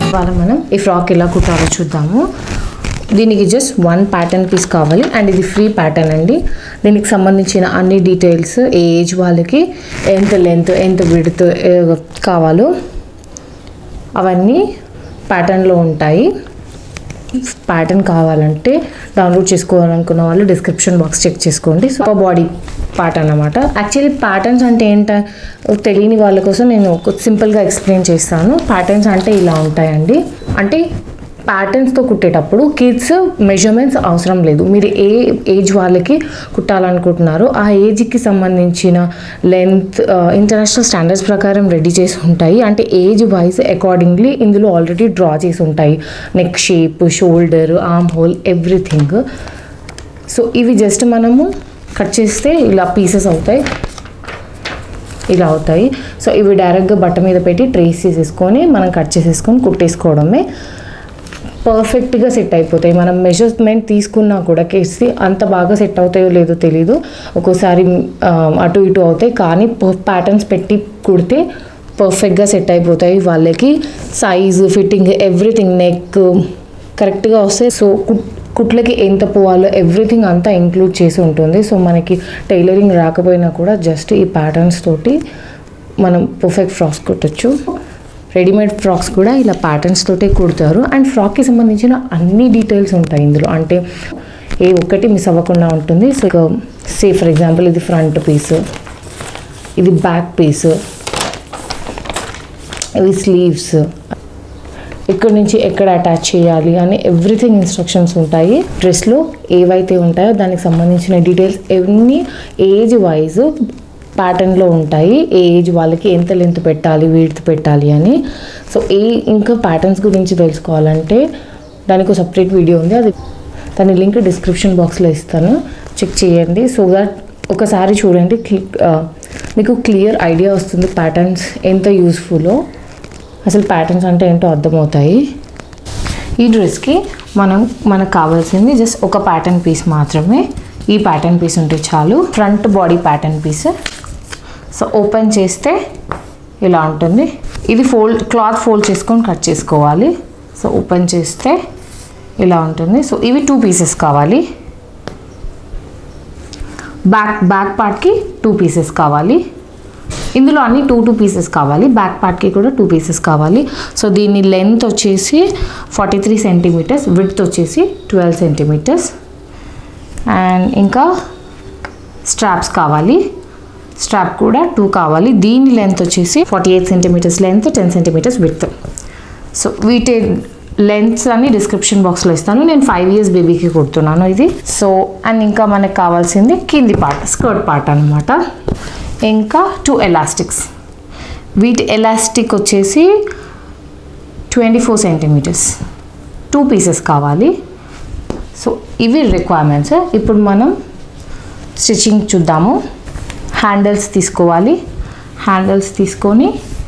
ఇవాళ మనం ఈ ఫ్రాక్ ఎలా కుట్టాలో చూద్దాము దీనికి జస్ట్ వన్ ప్యాటర్న్ పీస్ కావాలి అండ్ ఇది ఫ్రీ ప్యాటర్న్ అండి దీనికి సంబంధించిన అన్ని డీటెయిల్స్ ఏ ఏజ్ వాళ్ళకి ఎంత లెంత్ ఎంత విడుత్ కావాలో అవన్నీ ప్యాటర్న్లో ఉంటాయి ప్యాటర్న్ కావాలంటే డౌన్లోడ్ చేసుకోవాలనుకున్న వాళ్ళు డిస్క్రిప్షన్ బాక్స్ చెక్ చేసుకోండి సో బాడీ ప్యాటర్న్ అనమాట యాక్చువల్లీ ప్యాటర్న్స్ అంటే ఏంట తెలియని వాళ్ళ కోసం నేను ఒక సింపుల్గా ఎక్స్ప్లెయిన్ చేస్తాను ప్యాటర్న్స్ అంటే ఇలా ఉంటాయండి అంటే ప్యాటర్న్స్తో కుట్టేటప్పుడు కిడ్స్ మెజర్మెంట్స్ అవసరం లేదు మీరు ఏ ఏజ్ వాళ్ళకి కుట్టాలనుకుంటున్నారో ఆ ఏజ్కి సంబంధించిన లెంత్ ఇంటర్నేషనల్ స్టాండర్డ్స్ ప్రకారం రెడీ చేసి ఉంటాయి అంటే ఏజ్ వైజ్ అకార్డింగ్లీ ఇందులో ఆల్రెడీ డ్రా చేసి ఉంటాయి neck shape shoulder arm hole everything so ఇవి జస్ట్ మనము కట్ చేస్తే ఇలా పీసెస్ అవుతాయి ఇలా అవుతాయి సో ఇవి డైరెక్ట్గా బట్ట మీద పెట్టి ట్రేస్ చేసేసుకొని మనం కట్ చేసేసుకొని కుట్టేసుకోవడమే పర్ఫెక్ట్గా సెట్ అయిపోతాయి మనం మెజర్మెంట్ తీసుకున్నా కూడా కేసి అంత బాగా సెట్ అవుతాయో లేదో తెలీదు ఒక్కోసారి ఆ, అటు ఇటు అవుతాయి కానీ ప్యాటర్న్స్ పెట్టి కుడితే పర్ఫెక్ట్గా సెట్ అయిపోతాయి వాళ్ళకి సైజు ఫిట్టింగ్ ఎవ్రీథింగ్ నెక్ కరెక్ట్గా వస్తాయి సో కుట్ కుట్లకి ఎంత పోవాలో ఎవ్రీథింగ్ అంతా ఇంక్లూడ్ చేసి ఉంటుంది సో మనకి టైలరింగ్ రాకపోయినా కూడా జస్ట్ ఈ ప్యాటర్న్స్ తోటి మనం పర్ఫెక్ట్ ఫ్రాక్స్ కుట్టచ్చు రెడీమేడ్ ఫ్రాక్స్ కూడా ఇలా ప్యాటర్న్స్ తోటే కుడతారు అండ్ ఫ్రాక్కి సంబంధించిన అన్ని డీటెయిల్స్ ఉంటాయి ఇందులో అంటే ఏ ఒక్కటి మిస్ అవ్వకుండా ఉంటుంది సో సే ఫర్ ఎగ్జాంపుల్ ఇది ఫ్రంట్ పీస్ ఇది బ్యాక్ పీస్ ఇవి స్లీవ్స్ ఎక్కడి నుంచి ఎక్కడ అటాచ్ చేయాలి అని ఎవ్రీథింగ్ ఇన్స్ట్రక్షన్స్ ఉంటాయి డ్రెస్లో ఏవైతే ఉంటాయో దానికి సంబంధించిన డీటెయిల్స్ ఎన్ని ఏజ్ వైజ్ ప్యాటర్న్లో ఉంటాయి ఏ ఏజ్ వాళ్ళకి ఎంత లెంత్ పెట్టాలి వీడ్త్ పెట్టాలి అని సో ఏ ఇంకా ప్యాటర్న్స్ గురించి తెలుసుకోవాలంటే దానికి సపరేట్ వీడియో ఉంది అది దాని లింక్ డిస్క్రిప్షన్ బాక్స్లో ఇస్తాను చెక్ చేయండి సో దట్ ఒకసారి చూడండి క్లి- ఆ, మీకు క్లియర్ ఐడియా వస్తుంది ప్యాటర్న్స్ ఎంత యూస్ఫుల్లో అసలు ప్యాటర్న్స్ అంటే ఏంటో అర్థమవుతాయి ఈ డ్రెస్కి మనం మనకు కావాల్సింది జస్ట్ ఒక ప్యాటర్న్ పీస్ మాత్రమే ఈ ప్యాటర్న్ పీస్ ఉంటే చాలు front body pattern piece so open చేస్తే ఇలా ఉంటుంది ఇది ఫోల్డ్ క్లాత్ ఫోల్డ్ చేసుకొని కట్ చేసుకోవాలి సో ఓపెన్ చేస్తే ఇలా ఉంటుంది సో ఇవి టూ పీసెస్ కావాలి బ్యాక్ బ్యాక్ పార్ట్కి టూ పీసెస్ కావాలి ఇందులో అన్ని టూ టూ పీసెస్ కావాలి బ్యాక్ పార్ట్కి కూడా టూ పీసెస్ కావాలి సో దీని లెంత్ వచ్చేసి ఫార్టీ త్రీ సెంటీమీటర్స్ విడ్త్ వచ్చేసి ట్వెల్వ్ సెంటీమీటర్స్ అండ్ ఇంకా స్ట్రాప్స్ కావాలి స్ట్రాప్ కూడా టూ కావాలి దీని లెంత్ వచ్చేసి forty eight centimetres length ten centimetres width so వీటి లెంత్స్ అని డిస్క్రిప్షన్ బాక్స్లో ఇస్తాను నేను ఫైవ్ ఇయర్స్ బేబీకి కుడుతున్నాను ఇది సో అండ్ ఇంకా మనకు కావాల్సింది కింది పార్ట్ స్కర్ట్ పార్ట్ అనమాట ఇంకా టూ ఎలాస్టిక్స్ వీటి ఎలాస్టిక్ వచ్చేసి twenty four centimetres two pieces కావాలి సో ఇవి రిక్వైర్మెంట్స్ ఇప్పుడు మనం స్టిచ్చింగ్ చూద్దాము హ్యాండిల్స్ తీసుకోవాలి హ్యాండిల్స్ తీసుకొని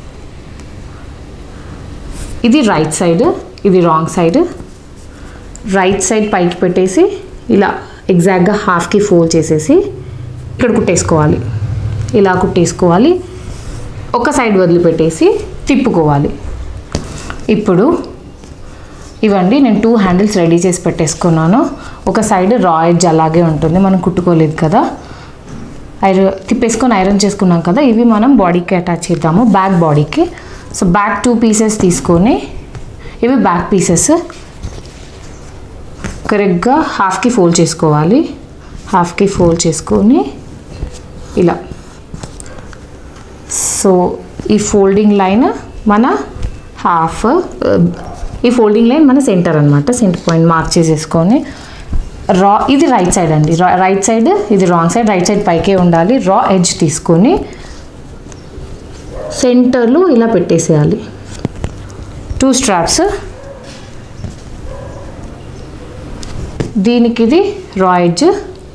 ఇది రైట్ సైడ్ ఇది రాంగ్ సైడ్ రైట్ సైడ్ పైకి పెట్టేసి ఇలా ఎగ్జాక్ట్గా హాఫ్కి ఫోల్డ్ చేసేసి ఇక్కడ కుట్టేసుకోవాలి ఇలా కుట్టేసుకోవాలి ఒక సైడ్ వదిలిపెట్టేసి తిప్పుకోవాలి ఇప్పుడు ఇవ్వండి నేను టూ హ్యాండిల్స్ రెడీ చేసి పెట్టేసుకున్నాను ఒక సైడ్ రా ఎడ్జ్ అలాగే ఉంటుంది మనం కుట్టుకోలేదు కదా ఐరన్ తిప్పేసుకొని ఐరన్ చేసుకున్నాం కదా ఇవి మనం బాడీకి అటాచ్ చేద్దాము బ్యాక్ బాడీకి సో బ్యాక్ టూ పీసెస్ తీసుకొని ఇవి బ్యాక్ పీసెస్ కరెక్ట్గా హాఫ్కి ఫోల్డ్ చేసుకోవాలి హాఫ్కి ఫోల్డ్ చేసుకొని ఇలా సో ఈ ఫోల్డింగ్ లైన్ మన హాఫ్ ఈ ఫోల్డింగ్ లైన్ మన సెంటర్ అనమాట సెంటర్ పాయింట్ మార్క్ చేసేసుకొని రా ఇది రైట్ సైడ్ అండి రా రైట్ సైడ్ ఇది రాంగ్ సైడ్ రైట్ సైడ్ పైకే ఉండాలి రా ఎడ్జ్ తీసుకొని సెంటర్లో ఇలా పెట్టేసేయాలి టూ స్ట్రాప్స్ దీనికి ఇది రా ఎడ్జ్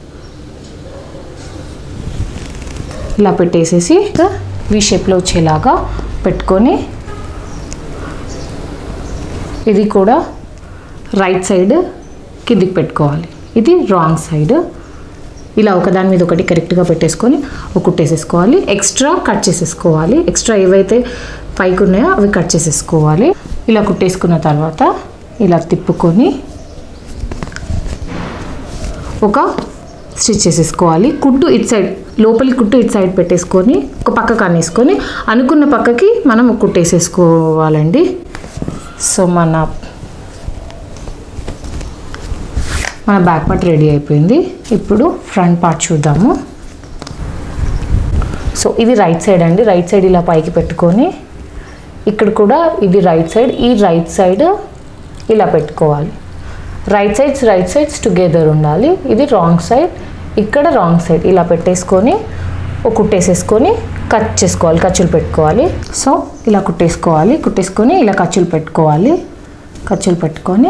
ఇలా పెట్టేసేసి వి షేప్లో వచ్చేలాగా పెట్టుకొని ఇది కూడా రైట్ సైడ్ కిందికి పెట్టుకోవాలి ఇది రాంగ్ సైడ్ ఇలా ఒకదాని మీద ఒకటి కరెక్ట్గా పెట్టేసుకొని ఒక కుట్టేసేసుకోవాలి ఎక్స్ట్రా కట్ చేసేసుకోవాలి ఎక్స్ట్రా ఏవైతే పైకి ఉన్నాయో అవి కట్ చేసేసుకోవాలి ఇలా కుట్టేసుకున్న తర్వాత ఇలా తిప్పుకొని ఒక స్టిచ్ చేసేసుకోవాలి కుట్టు ఇటు సైడ్ లోపలి కుట్టు ఇటు సైడ్ పెట్టేసుకొని ఒక పక్క కానేసుకొని అనుకున్న పక్కకి మనం ఒక కుట్టేసేసుకోవాలండి సో మన మన బ్యాక్ పార్ట్ రెడీ అయిపోయింది ఇప్పుడు ఫ్రంట్ పార్ట్ చూద్దాము సో ఇది రైట్ సైడ్ అండి రైట్ సైడ్ ఇలా పైకి పెట్టుకొని ఇక్కడ కూడా ఇది రైట్ సైడ్ ఈ రైట్ సైడ్ ఇలా పెట్టుకోవాలి right sides right sides together ఉండాలి ఇది రాంగ్ సైడ్ ఇక్కడ రాంగ్ సైడ్ ఇలా పెట్టేసుకొని ఒక కుట్టేసేసుకొని కట్ చేసుకోవాలి ఖర్చులు పెట్టుకోవాలి సో ఇలా కుట్టేసుకోవాలి కుట్టేసుకొని ఇలా ఖర్చులు పెట్టుకోవాలి ఖర్చులు పెట్టుకొని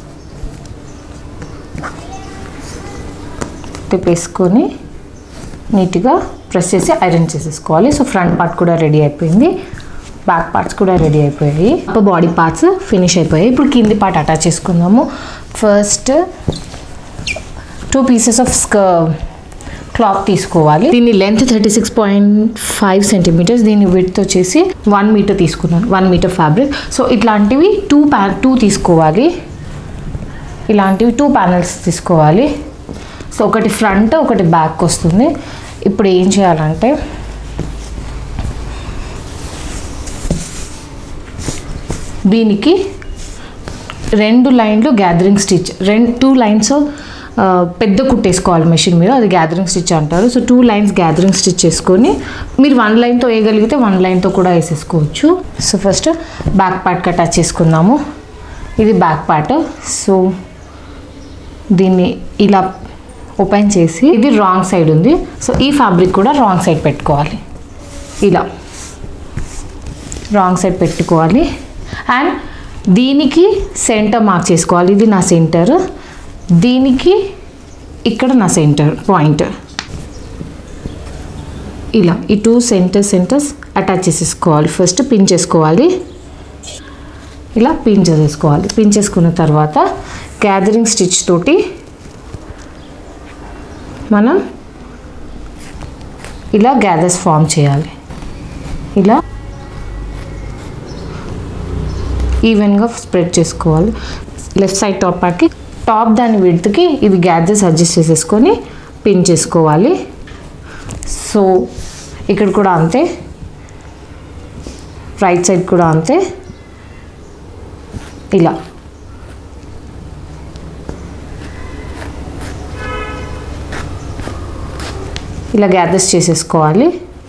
తిప్పేసుకొని నీట్గా ప్రెస్ చేసి ఐరన్ చేసేసుకోవాలి సో ఫ్రంట్ పార్ట్ కూడా రెడీ అయిపోయింది బ్యాక్ పార్ట్స్ కూడా రెడీ అయిపోయాయి అప్పుడు బాడీ పార్ట్స్ ఫినిష్ అయిపోయాయి ఇప్పుడు కింది పార్ట్ అటాచ్ చేసుకుందాము ఫస్ట్ టూ పీసెస్ ఆఫ్ స్క క్లాత్ తీసుకోవాలి దీని length thirty six point five centimetres దీని విడ్త్ వచ్చేసి వన్ మీటర్ తీసుకున్నాను వన్ మీటర్ ఫ్యాబ్రిక్ సో ఇట్లాంటివి టూ ప్యా టూ తీసుకోవాలి ఇలాంటివి టూ ప్యానల్స్ తీసుకోవాలి సో ఒకటి ఫ్రంట్ ఒకటి బ్యాక్ వస్తుంది ఇప్పుడు ఏం చేయాలంటే దీనికి రెండు లైన్లు గ్యాదరింగ్ స్టిచ్ రెండు టూ లైన్స్ పెద్ద కుట్టేసుకోవాలి మెషిన్ మీద అది గ్యాదరింగ్ స్టిచ్ అంటారు so two lines gathering stitch చేసుకొని మీరు వన్ లైన్తో వేయగలిగితే వన్ లైన్తో కూడా వేసేసుకోవచ్చు సో ఫస్ట్ బ్యాక్ పార్ట్కి అటాచ్ చేసుకుందాము ఇది బ్యాక్ పార్ట్ సో దీన్ని ఇలా ఓపెన్ చేసి ఇది రాంగ్ సైడ్ ఉంది సో ఈ ఫ్యాబ్రిక్ కూడా రాంగ్ సైడ్ పెట్టుకోవాలి ఇలా రాంగ్ సైడ్ పెట్టుకోవాలి అండ్ దీనికి సెంటర్ మార్క్ చేసుకోవాలి ఇది నా సెంటర్ దీనికి ఇక్కడ నా సెంటర్ పాయింట్ ఇలా ఈ టూ సెంటర్ సెంటర్స్ అటాచ్ చేసేసుకోవాలి ఫస్ట్ పిన్ చేసుకోవాలి ఇలా పిన్ చేసేసుకోవాలి పిన్ చేసుకున్న తర్వాత గ్యాదరింగ్ స్టిచ్ తోటి మనం ఇలా గ్యాదర్స్ ఫామ్ చేయాలి ఇలా ఈవెన్గా స్ప్రెడ్ చేసుకోవాలి లెఫ్ట్ సైడ్ టాప్ పార్ట్కి టాప్ దాని విడ్త్కి ఇది గ్యాదర్స్ అడ్జస్ట్ చేసేసుకొని పిన్ చేసుకోవాలి సో ఇక్కడ కూడా అంతే రైట్ సైడ్ కూడా అంతే ఇలా ఇలా గ్యాదర్స్ చేసేసుకోవాలి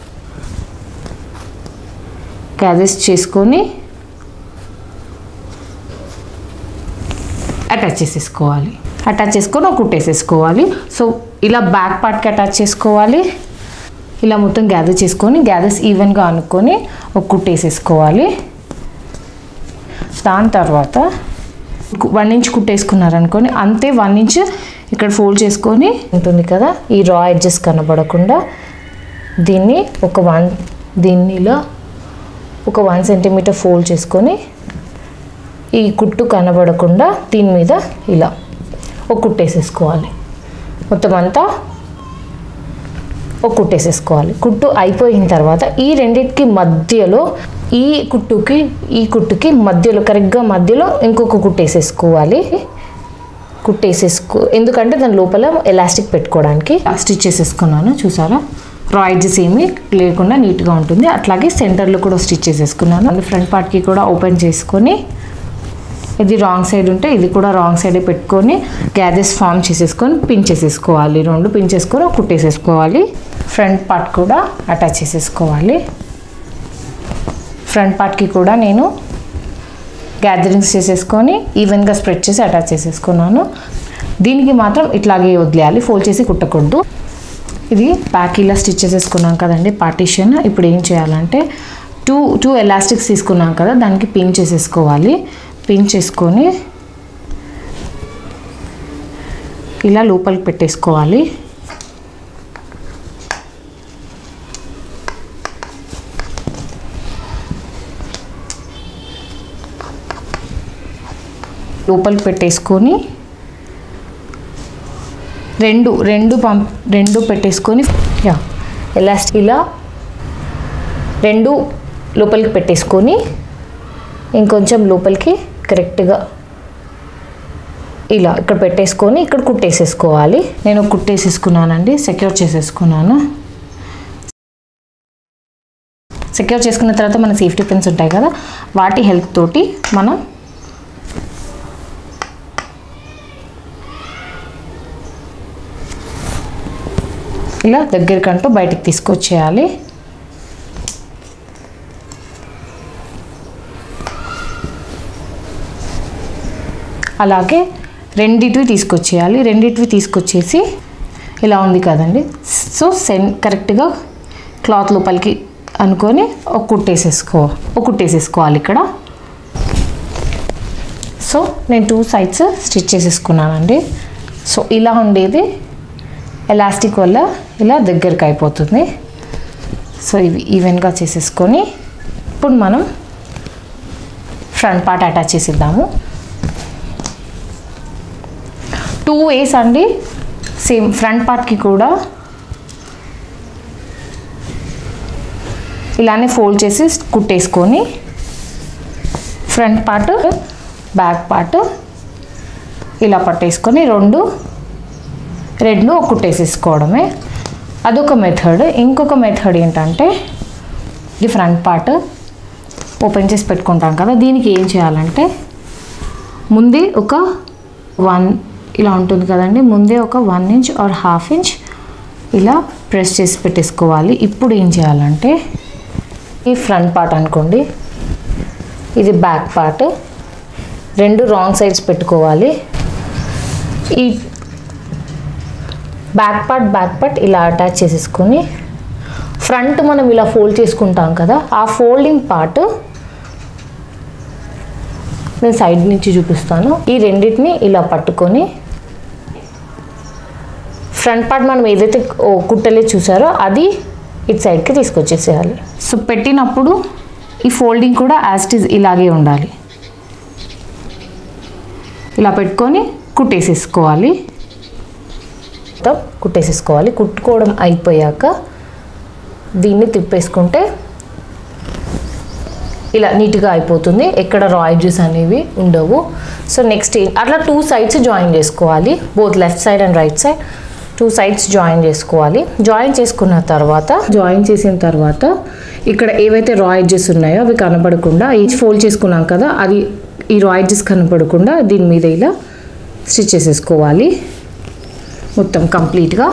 గ్యాదర్స్ చేసుకొని అటాచ్ చేసేసుకోవాలి అటాచ్ చేసుకొని ఒక కుట్టేసేసుకోవాలి సో ఇలా బ్యాక్ పార్ట్కి అటాచ్ చేసుకోవాలి ఇలా మొత్తం గ్యాదర్ చేసుకొని గ్యాదర్స్ ఈవెన్గా అనుకొని ఒక కుట్టేసేసుకోవాలి దాని తర్వాత వన్ ఇంచ్ కుట్టేసుకున్నారనుకోని అంతే వన్ ఇంచ్ ఇక్కడ ఫోల్డ్ చేసుకొని ఉంటుంది కదా ఈ రా ఎడ్జెస్ కనబడకుండా దీన్ని ఒక వన్ దీన్ని ఇలా ఒక వన్ సెంటీమీటర్ ఫోల్డ్ చేసుకొని ఈ కుట్టు కనబడకుండా దీని మీద ఇలా ఒక కుట్టేసేసుకోవాలి మొత్తం అంతా ఒక కుట్టేసేసుకోవాలి కుట్టు అయిపోయిన తర్వాత ఈ రెండింటికి మధ్యలో ఈ కుట్టుకి ఈ కుట్టుకి మధ్యలో కరెక్ట్గా మధ్యలో ఇంకొక కుట్టేసేసుకోవాలి కుట్టేసేసుకో ఎందుకంటే దాని లోపల ఎలాస్టిక్ పెట్టుకోవడానికి స్టిచ్ చేసేసుకున్నాను చూసారా రాయిడ్జెస్ ఏమీ లేకుండా నీట్గా ఉంటుంది అట్లాగే సెంటర్లో కూడా స్టిచ్ చేసేసుకున్నాను అది ఫ్రంట్ పార్ట్కి కూడా ఓపెన్ చేసుకొని ఇది రాంగ్ సైడ్ ఉంటే ఇది కూడా రాంగ్ సైడే పెట్టుకొని గ్యాదెస్ ఫామ్ చేసేసుకొని పిన్ చేసేసుకోవాలి రెండు పిన్ చేసుకొని కుట్టేసేసుకోవాలి ఫ్రంట్ పార్ట్ కూడా అటాచ్ చేసేసుకోవాలి ఫ్రంట్ పార్ట్కి కూడా నేను గ్యాదరింగ్స్ చేసేసుకొని ఈవెన్గా స్ప్రెడ్ చేసి అటాచ్ చేసేసుకున్నాను దీనికి మాత్రం ఇట్లాగే వదిలేయాలి ఫోల్డ్ చేసి కుట్టకూడదు ఇది బ్యాక్ ఇలా స్టిచ్ చేసేసుకున్నాం కదండి పార్టీషన్ ఇప్పుడు ఏం చేయాలంటే టూ టూ ఎలాస్టిక్స్ తీసుకున్నాం కదా దానికి పిన్ చేసేసుకోవాలి పిన్ చేసుకొని ఇలా లోపలికి పెట్టేసుకోవాలి లోపలికి పెట్టేసుకొని రెండు రెండు పంప్ రెండు పెట్టేసుకొని యా ఎలాస్టిక్ ఇలా రెండు లోపలికి పెట్టేసుకొని ఇంకొంచెం లోపలికి కరెక్ట్గా ఇలా ఇక్కడ పెట్టేసుకొని ఇక్కడ కుట్టేసేసుకోవాలి నేను కుట్టేసేసుకున్నానండి సెక్యూర్ చేసేసుకున్నాను సెక్యూర్ చేసుకున్న తర్వాత మన సేఫ్టీ పిన్స్ ఉంటాయి కదా వాటి హెల్ప్ తోటి మనం ఇలా దగ్గరికంటూ బయటికి తీసుకొచ్చేయాలి అలాగే రెండిటివి తీసుకొచ్చేయాలి రెండిటివి తీసుకొచ్చేసి ఇలా ఉంది కదండి సో సెన్ కరెక్ట్గా క్లాత్ లోపలికి అనుకొని ఒక కుట్టేసేసుకో ఒక కుట్టేసేసుకోవాలి ఇక్కడ సో నేను టూ సైడ్స్ స్టిచ్ చేసేసుకున్నానండి సో ఇలా ఉండేది ఎలాస్టిక్ వల్ల ఇలా దగ్గరికి అయిపోతుంది సో ఇవి ఈవెన్గా చేసేసుకొని ఇప్పుడు మనం ఫ్రంట్ పార్ట్ అటాచ్ చేసిద్దాము టూ వేస్ అండి సేమ్ ఫ్రంట్ పార్ట్కి కూడా ఇలానే ఫోల్డ్ చేసి కుట్టేసుకొని ఫ్రంట్ పార్ట్ బ్యాక్ పార్ట్ ఇలా పట్టేసుకొని రెండు రెండు కుట్టేసేసుకోవడమే అదొక మెథడ్ ఇంకొక మెథడ్ ఏంటంటే ఇది ఫ్రంట్ పార్ట్ ఓపెన్ చేసి పెట్టుకుంటాం కదా దీనికి ఏం చేయాలంటే ముందే ఒక వన్ ఇలా ఉంటుంది కదండి ముందే ఒక one inch or half inch ఇలా ప్రెస్ చేసి పెట్టేసుకోవాలి ఇప్పుడు ఏం చేయాలంటే ఈ ఫ్రంట్ పార్ట్ అనుకోండి ఇది బ్యాక్ పార్ట్ రెండు రాంగ్ సైడ్స్ పెట్టుకోవాలి ఈ బ్యాక్ పార్ట్ బ్యాక్ పార్ట్ ఇలా అటాచ్ చేసేసుకొని ఫ్రంట్ మనం ఇలా ఫోల్డ్ చేసుకుంటాం కదా ఆ ఫోల్డింగ్ పార్ట్ నేను సైడ్ నుంచి చూపిస్తాను ఈ రెండింటిని ఇలా పట్టుకొని ఫ్రంట్ పార్ట్ మనం ఏదైతే ఓ కుట్టలే చూసారో అది ఇటు సైడ్కి తీసుకొచ్చేసేయాలి సో పెట్టినప్పుడు ఈ ఫోల్డింగ్ కూడా యాజ్ ఇట్ ఈజ్ ఇలాగే ఉండాలి ఇలా పెట్టుకొని కుట్టేసేసుకోవాలి మొత్తం కుట్టేసేసుకోవాలి కుట్టుకోవడం అయిపోయాక దీన్ని తిప్పేసుకుంటే ఇలా నీట్గా అయిపోతుంది ఎక్కడ రాయిడ్జెస్ అనేవి ఉండవు సో నెక్స్ట్ అట్లా టూ సైడ్స్ జాయిన్ చేసుకోవాలి both left side and right side two sides join చేసుకోవాలి జాయిన్ చేసుకున్న తర్వాత జాయిన్ చేసిన తర్వాత ఇక్కడ ఏవైతే రాయిడ్జెస్ ఉన్నాయో అవి కనపడకుండా ఈ ఫోల్డ్ చేసుకున్నాం కదా అది ఈ రాయిడ్జెస్ కనపడకుండా దీని మీద ఇలా స్టిచ్ చేసేసుకోవాలి మొత్తం కంప్లీట్గా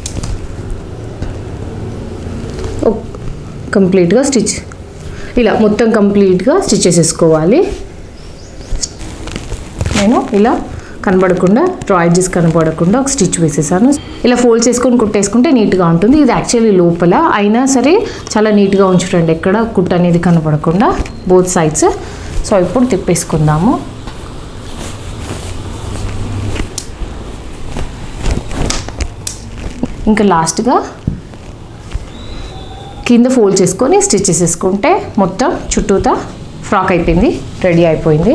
కంప్లీట్గా స్టిచ్ ఇలా మొత్తం కంప్లీట్గా స్టిచ్ చేసేసుకోవాలి నేను ఇలా కనబడకుండా డ్రాయిడ్జెస్ కనబడకుండా ఒక స్టిచ్ వేసేసాను ఇలా ఫోల్డ్ చేసుకొని కుట్టేసుకుంటే నీట్గా ఉంటుంది ఇది యాక్చువల్లీ లోపల అయినా సరే చాలా నీట్గా ఉంచుకోండి ఎక్కడ కుట్ట అనేది కనబడకుండా బోత్ సైడ్స్ సో ఇప్పుడు తిప్పేసుకుందాము ఇంకా లాస్ట్గా కింద ఫోల్డ్ చేసుకొని స్టిచ్ చేసేసుకుంటే మొత్తం చుట్టూతా ఫ్రాక్ అయిపోయింది రెడీ అయిపోయింది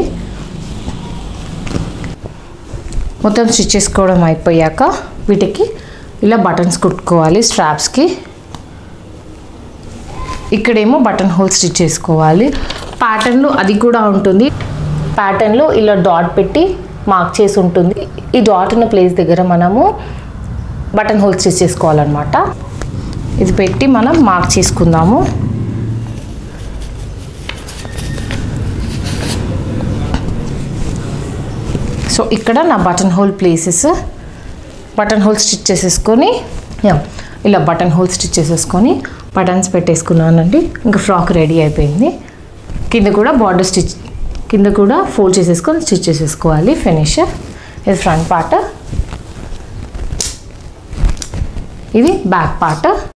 మొత్తం స్టిచ్ చేసుకోవడం అయిపోయాక వీటికి ఇలా బటన్స్ కుట్టుకోవాలి స్ట్రాప్స్కి ఇక్కడేమో బటన్ హోల్ స్టిచ్ చేసుకోవాలి ప్యాటర్న్లో అది కూడా ఉంటుంది ప్యాటర్న్లో ఇలా డాట్ పెట్టి మార్క్ చేసి ఉంటుంది ఈ డాట్ ఉన్న ప్లేస్ దగ్గర మనము బటన్ హోల్ స్టిచ్ చేసుకోవాలన్నమాట ఇది పెట్టి మనం మార్క్ చేసుకుందాము సో ఇక్కడ నా button hole places button hole stitch చేసేసుకొని యా, ఇలా బటన్ హోల్ స్టిచ్ చేసేసుకొని బటన్స్ పెట్టేసుకున్నానండి ఇంకా ఫ్రాక్ రెడీ అయిపోయింది కింద కూడా బార్డర్ స్టిచ్ కింద కూడా ఫోల్డ్ చేసేసుకొని స్టిచ్ చేసేసుకోవాలి ఫినిష్ ఇది ఫ్రంట్ పార్ట్ ఇది బ్యాక్ పార్ట్